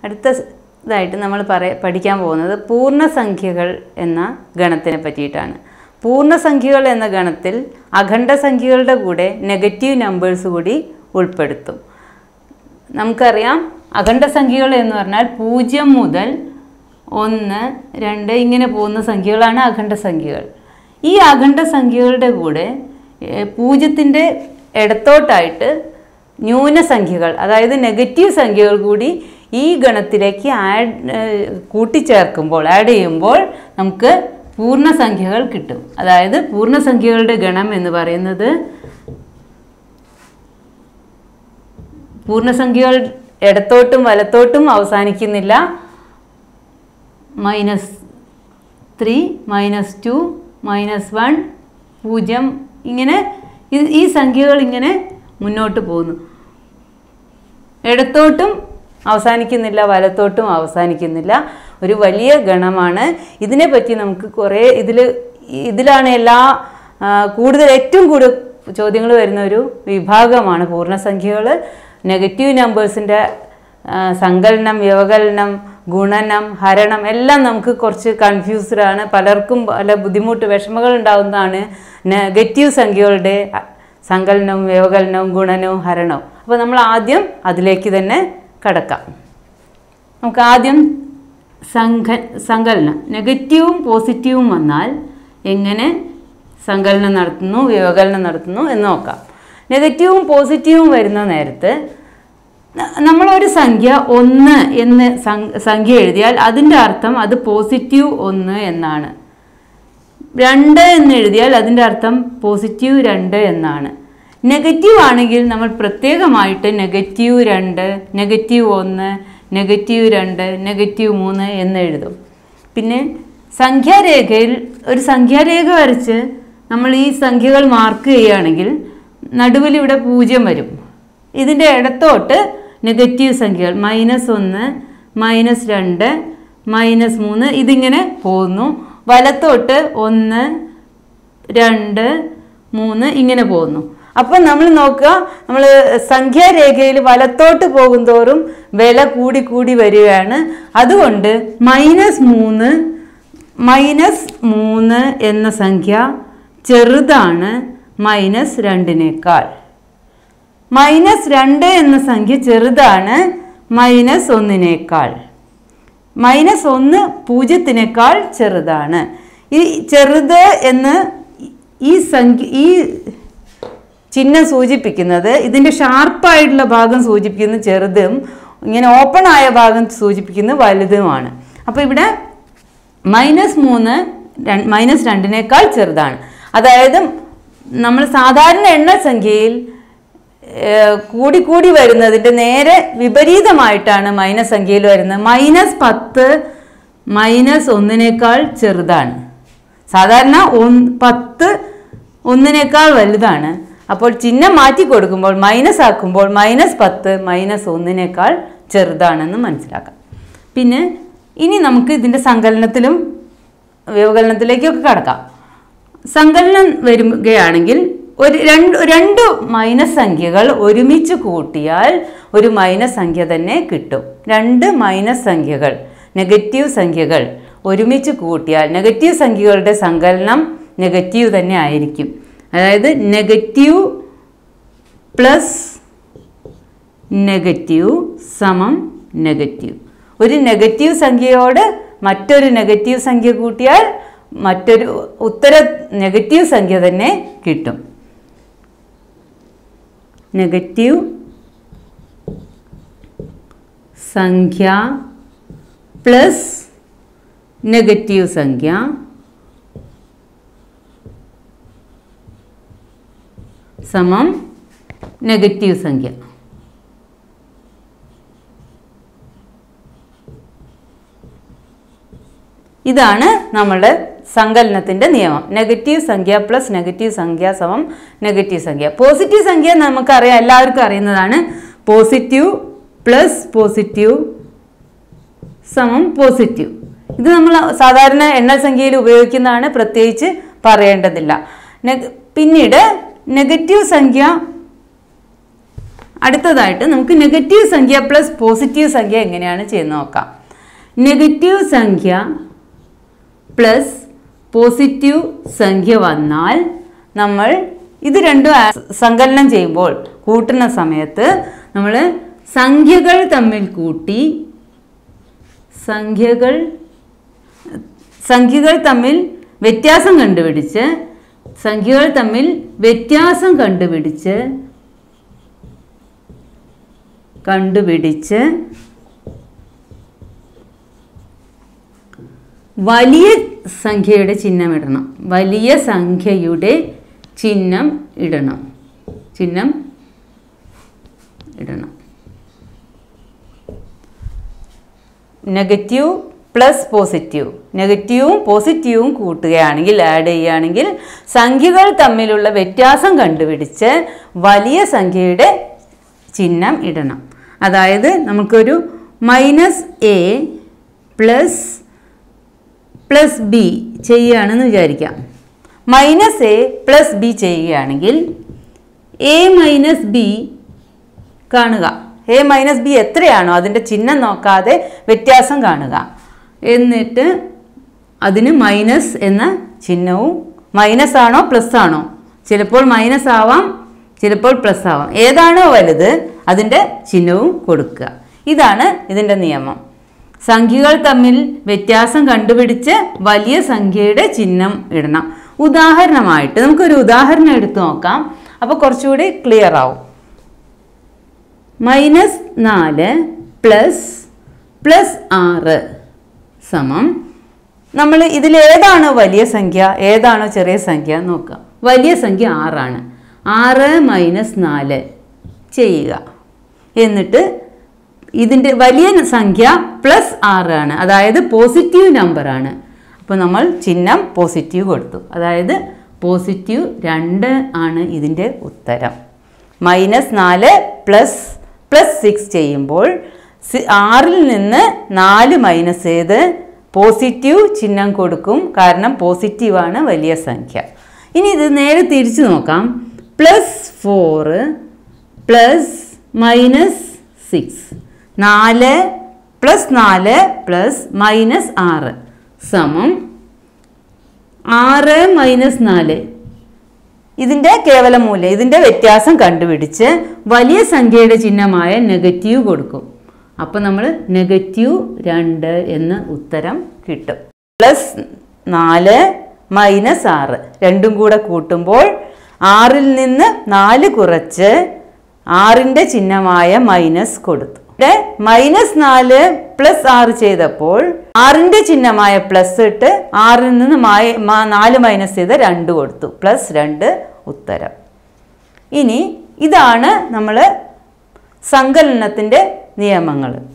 അടുത്ത സ് ഇതായിട്ട് നമ്മൾ പറയ പഠിക്കാൻ പോകുന്നത് പൂർണ്ണസംഖ്യകൾ എന്ന ഗണത്തിനെ പറ്റിയിട്ടാണ് പൂർണ്ണസംഖ്യകൾ എന്ന ഗണത്തിൽ അഖണ്ഡസംഖ്യകളുടെ കൂടെ നെഗറ്റീവ് നമ്പേഴ്സ് കൂടി ഉൾപ്പെടുത്തും നമുക്കറിയാം അഖണ്ഡസംഖ്യകൾ എന്ന് പറഞ്ഞാൽ പൂജ്യം മുതൽ ഒന്ന് രണ്ട് ഇങ്ങനെ പോകുന്ന സംഖ്യകളാണ് അഖണ്ഡസംഖ്യകൾ ഈ അഖണ്ഡസംഖ്യകളുടെ കൂടെ ഏഹ്, പൂജ്യത്തിൻ്റെ ഇടത്തോട്ടായിട്ട് ന്യൂനസംഖ്യകൾ അതായത് നെഗറ്റീവ് സംഖ്യകൾ കൂടി ഈ ഗണത്തിലേക്ക് ആഡ് ഏഹ്, കൂട്ടിച്ചേർക്കുമ്പോൾ ആഡ് ചെയ്യുമ്പോൾ നമുക്ക് പൂർണ്ണസംഖ്യകൾ കിട്ടും അതായത് പൂർണ്ണസംഖ്യകളുടെ ഗണം എന്ന് പറയുന്നത് പൂർണ്ണസംഖ്യകൾ ഇടത്തോട്ടും വലത്തോട്ടും അവസാനിക്കുന്നില്ല minus three minus two minus one പൂജ്യം ഇങ്ങനെ ഈ- ഈ സംഖ്യകൾ ഇങ്ങനെ മുന്നോട്ട് പോകുന്നു ഇടത്തോട്ടും അവസാനിക്കുന്നില്ല വലത്തോട്ടും അവസാനിക്കുന്നില്ല ഒരു വലിയ ഗണമാണ് ഇതിനെപ്പറ്റി നമുക്ക് കുറേ ഇതിൽ ഇതിലാണ് എല്ലാ ആ, കൂടുതൽ ഏറ്റവും കൂടുതൽ ചോദ്യങ്ങൾ വരുന്ന ഒരു വിഭാഗമാണ് പൂർണ്ണസംഖ്യകൾ നെഗറ്റീവ് നമ്പേഴ്സിൻ്റെ സങ്കലനം വ്യവകലനം ഗുണനം ഹരണം എല്ലാം നമുക്ക് കുറച്ച് കൺഫ്യൂസ്ഡ് ആണ് പലർക്കും പല ബുദ്ധിമുട്ട് വിഷമങ്ങൾ ഉണ്ടാകുന്നതാണ് നെഗറ്റീവ് സംഖ്യകളുടെ അ- സങ്കലനവും വ്യവകലനവും ഗുണനവും ഹരണവും അപ്പോൾ നമ്മൾ ആദ്യം അതിലേക്ക് തന്നെ കടക്കാം നമുക്ക് ആദ്യം സംഘ സങ്കലനം നെഗറ്റീവും പോസിറ്റീവും വന്നാൽ എങ്ങനെ സങ്കലനം നടത്തുന്നു വ്യവകലനം നടത്തുന്നു എന്ന് നോക്കാം നെഗറ്റീവും പോസിറ്റീവും വരുന്ന നേരത്ത് ന- നമ്മളൊരു സംഖ്യ ഒന്ന് എന്ന് സം- സംഖ്യ എഴുതിയാൽ അതിൻ്റെ അർത്ഥം അത് പോസിറ്റീവ് ഒന്ന് എന്നാണ് രണ്ട് എന്ന് എഴുതിയാൽ അതിൻ്റെ അർത്ഥം പോസിറ്റീവ് രണ്ട് എന്നാണ് നെഗറ്റീവ് ആണെങ്കിൽ നമ്മൾ പ്രത്യേകമായിട്ട് നെഗറ്റീവ് രണ്ട് നെഗറ്റീവ് ഒന്ന് നെഗറ്റീവ് രണ്ട് നെഗറ്റീവ് മൂന്ന് എന്ന് എഴുതും പിന്നെ സംഖ്യാരേഖയിൽ ഒരു സംഖ്യാരേഖ വരച്ച് നമ്മൾ ഈ സംഖ്യകൾ മാർക്ക് ചെയ്യുകയാണെങ്കിൽ നടുവിൽ ഇവിടെ പൂജ്യം വരും ഇതിൻ്റെ ഇടത്തോട്ട് നെഗറ്റീവ് സംഖ്യകൾ മൈനസ് ഒന്ന് മൈനസ് രണ്ട് മൈനസ് മൂന്ന് ഇതിങ്ങനെ പോകുന്നു വലത്തോട്ട് ഒന്ന് രണ്ട് മൂന്ന് ഇങ്ങനെ പോകുന്നു അപ്പം നമ്മൾ നോക്കുക നമ്മൾ സംഖ്യാരേഖയിൽ വലത്തോട്ട് പോകുന്തോറും വില കൂടി കൂടി വരികയാണ് അതുകൊണ്ട് മൈനസ് മൂന്ന് മൈനസ് മൂന്ന് എന്ന സംഖ്യ ചെറുതാണ് മൈനസ് രണ്ടിനേക്കാൾ മൈനസ് രണ്ട് എന്ന സംഖ്യ ചെറുതാണ് മൈനസ് ഒന്നിനേക്കാൾ മൈനസ് ഒന്ന് പൂജ്യത്തിനേക്കാൾ ചെറുതാണ് ഈ ചെറുത് എന്ന് ഈ സംഖ്യ ഈ ചിഹ്നം സൂചിപ്പിക്കുന്നത് ഇതിൻ്റെ ഷാർപ്പായിട്ടുള്ള ഭാഗം സൂചിപ്പിക്കുന്നത് ചെറുതും ഇങ്ങനെ ഓപ്പൺ ആയ ഭാഗം സൂചിപ്പിക്കുന്നത് വലുതുമാണ് അപ്പോൾ ഇവിടെ മൈനസ് മൂന്ന് ര- മൈനസ് രണ്ടിനേക്കാൾ ചെറുതാണ് അതായത് നമ്മൾ സാധാരണ എണ്ണസംഖ്യയിൽ ഏഹ്, കൂടി കൂടി വരുന്നതിൻ്റെ നേരെ വിപരീതമായിട്ടാണ് മൈനസ് സംഖ്യയിൽ വരുന്നത് മൈനസ് പത്ത് മൈനസ് ഒന്നിനേക്കാൾ ചെറുതാണ് സാധാരണ ഒന്ന് പത്ത് ഒന്നിനേക്കാൾ വലുതാണ് അപ്പോൾ ചിഹ്നം മാറ്റി കൊടുക്കുമ്പോൾ മൈനസ് ആക്കുമ്പോൾ മൈനസ് പത്ത് മൈനസ് ഒന്നിനേക്കാൾ ചെറുതാണെന്ന് മനസ്സിലാക്കാം പിന്നെ ഇനി നമുക്ക് ഇതിൻ്റെ സങ്കലനത്തിലും വ്യവകലനത്തിലേക്കൊക്കെ കടക്കാം സങ്കലനം വരികയാണെങ്കിൽ ഒരു രണ്ട് രണ്ട് മൈനസ് സംഖ്യകൾ ഒരുമിച്ച് കൂട്ടിയാൽ ഒരു മൈനസ് സംഖ്യ തന്നെ കിട്ടും രണ്ട് മൈനസ് സംഖ്യകൾ നെഗറ്റീവ് സംഖ്യകൾ ഒരുമിച്ച് കൂട്ടിയാൽ നെഗറ്റീവ് സംഖ്യകളുടെ സങ്കലനം നെഗറ്റീവ് തന്നെ ആയിരിക്കും അതായത് നെഗറ്റീവ് പ്ലസ് നെഗറ്റീവ് സമം നെഗറ്റീവ് ഒരു നെഗറ്റീവ് സംഖ്യയോട് മറ്റൊരു നെഗറ്റീവ് സംഖ്യ കൂട്ടിയാൽ മറ്റൊരു ഉത്തര നെഗറ്റീവ് സംഖ്യ തന്നെ കിട്ടും നെഗറ്റീവ് സംഖ്യ പ്ലസ് നെഗറ്റീവ് സംഖ്യ സമം നെഗറ്റീവ് സംഖ്യ ഇതാണ് നമ്മളുടെ സങ്കലനത്തിൻ്റെ നിയമം നെഗറ്റീവ് സംഖ്യ പ്ലസ് നെഗറ്റീവ് സംഖ്യ സമം നെഗറ്റീവ് സംഖ്യ പോസിറ്റീവ് സംഖ്യ നമുക്കറിയാം എല്ലാവർക്കും അറിയുന്നതാണ് പോസിറ്റീവ് പ്ലസ് പോസിറ്റീവ് സമം പോസിറ്റീവ് ഇത് നമ്മൾ സാധാരണ എണ്ണൽ സംഖ്യയിൽ ഉപയോഗിക്കുന്നതാണ് പ്രത്യേകിച്ച് പറയേണ്ടതില്ല നെഗ- പിന്നീട് നെഗറ്റീവ് സംഖ്യ അടുത്തതായിട്ട് നമുക്ക് നെഗറ്റീവ് സംഖ്യ പ്ലസ് പോസിറ്റീവ് സംഖ്യ എങ്ങനെയാണ് ചെയ്യുന്നത് നോക്കാം നെഗറ്റീവ് സംഖ്യ പ്ലസ് പോസിറ്റീവ് സംഖ്യ വന്നാൽ നമ്മൾ ഇത് രണ്ടും ആ- സങ്കലനം ചെയ്യുമ്പോൾ കൂട്ടുന്ന സമയത്ത് നമ്മൾ സംഖ്യകൾ തമ്മിൽ കൂട്ടി സംഖ്യകൾ സംഖ്യകൾ തമ്മിൽ വ്യത്യാസം കണ്ടുപിടിച്ച് സംഖ്യകൾ തമ്മിൽ വ്യത്യാസം കണ്ടുപിടിച്ച് കണ്ടുപിടിച്ച് വലിയ സംഖ്യയുടെ ചിഹ്നം ഇടണം വലിയ സംഖ്യയുടെ ചിഹ്നം ഇടണം ചിഹ്നം ഇടണം നെഗറ്റീവ് പ്ലസ് പോസിറ്റീവ് നെഗറ്റീവും പോസിറ്റീവും കൂട്ടുകയാണെങ്കിൽ ആഡ് ചെയ്യുകയാണെങ്കിൽ സംഖ്യകൾ തമ്മിലുള്ള വ്യത്യാസം കണ്ടുപിടിച്ച് വലിയ സംഖ്യയുടെ ചിഹ്നം ഇടണം അതായത് നമുക്കൊരു minus A plus plus B ചെയ്യുകയാണെന്ന് വിചാരിക്കാം മൈനസ് എ പ്ലസ് ബി ചെയ്യുകയാണെങ്കിൽ എ മൈനസ് ബി കാണുക എ മൈനസ് ബി എത്രയാണോ അതിൻ്റെ ചിഹ്നം നോക്കാതെ വ്യത്യാസം കാണുക എന്നിട്ട് അതിന് മൈനസ് എന്ന ചിഹ്നവും മൈനസ് ആണോ പ്ലസ് ആണോ ചിലപ്പോൾ മൈനസ് ആവാം ചിലപ്പോൾ പ്ലസ് ആവാം ഏതാണോ വലുത് അതിൻ്റെ ചിഹ്നവും കൊടുക്കുക ഇതാണ് ഇതിൻ്റെ നിയമം സംഖ്യകൾ തമ്മിൽ വ്യത്യാസം കണ്ടുപിടിച്ച് വലിയ സംഖ്യയുടെ ചിഹ്നം ഇടണം ഉദാഹരണമായിട്ട് നമുക്കൊരു ഉദാഹരണം എടുത്തു നോക്കാം അപ്പോൾ കുറച്ചുകൂടി ക്ലിയർ ആവും മൈനസ് നാല് പ്ലസ് പ്ലസ് ആറ് സമം നമ്മൾ ഇതിലേതാണോ വലിയ സംഖ്യ ഏതാണോ ചെറിയ സംഖ്യ നോക്കുക വലിയ സംഖ്യ ആറാണ് ആറ് മൈനസ് നാല് ചെയ്യുക എന്നിട്ട് ഇതിൻ്റെ വലിയ സംഖ്യ പ്ലസ് ആറാണ് അതായത് പോസിറ്റീവ് നമ്പറാണ് അപ്പോൾ നമ്മൾ ചിഹ്നം പോസിറ്റീവ് കൊടുത്തു അതായത് പോസിറ്റീവ് രണ്ട് ആണ് ഇതിൻ്റെ ഉത്തരം മൈനസ് നാല് പ്ലസ് പ്ലസ് സിക്സ് ചെയ്യുമ്പോൾ സി- ആറിൽ നിന്ന് നാല് മൈനസ് ചെയ്ത് പോസിറ്റീവ് ചിഹ്നം കൊടുക്കും കാരണം പോസിറ്റീവാണ് വലിയ സംഖ്യ ഇനി ഇത് നേരെ തിരിച്ചു നോക്കാം plus four plus minus six നാല് പ്ലസ് നാല് പ്ലസ് മൈനസ് ആറ് സമം ആറ് മൈനസ് നാല് ഇതിൻ്റെ കേവല മൂല്യം ഇതിൻ്റെ വ്യത്യാസം കണ്ടുപിടിച്ച് വലിയ സംഖ്യയുടെ ചിഹ്നമായ നെഗറ്റീവ് കൊടുക്കും അപ്പോൾ നമ്മൾ നെഗറ്റീവ് രണ്ട് എന്ന് ഉത്തരം കിട്ടും പ്ലസ് നാല് മൈനസ് ആറ് രണ്ടും കൂടെ കൂട്ടുമ്പോൾ ആറിൽ നിന്ന് നാല് കുറച്ച് ആറിൻ്റെ ചിഹ്നമായ മൈനസ് കൊടുത്തു ഇവിടെ മൈനസ് നാല് പ്ലസ് ആറ് ചെയ്തപ്പോൾ ആറിൻ്റെ ചിഹ്നമായ പ്ലസ് ഇട്ട് ആറിൽ നിന്ന് മായ മാ- നാല് മൈനസ് ചെയ്ത് രണ്ട് കൊടുത്തു പ്ലസ് രണ്ട് ഉത്തരം ഇനി ഇതാണ് നമ്മൾ സങ്കലനത്തിൻ്റെ നിയമങ്ങൾ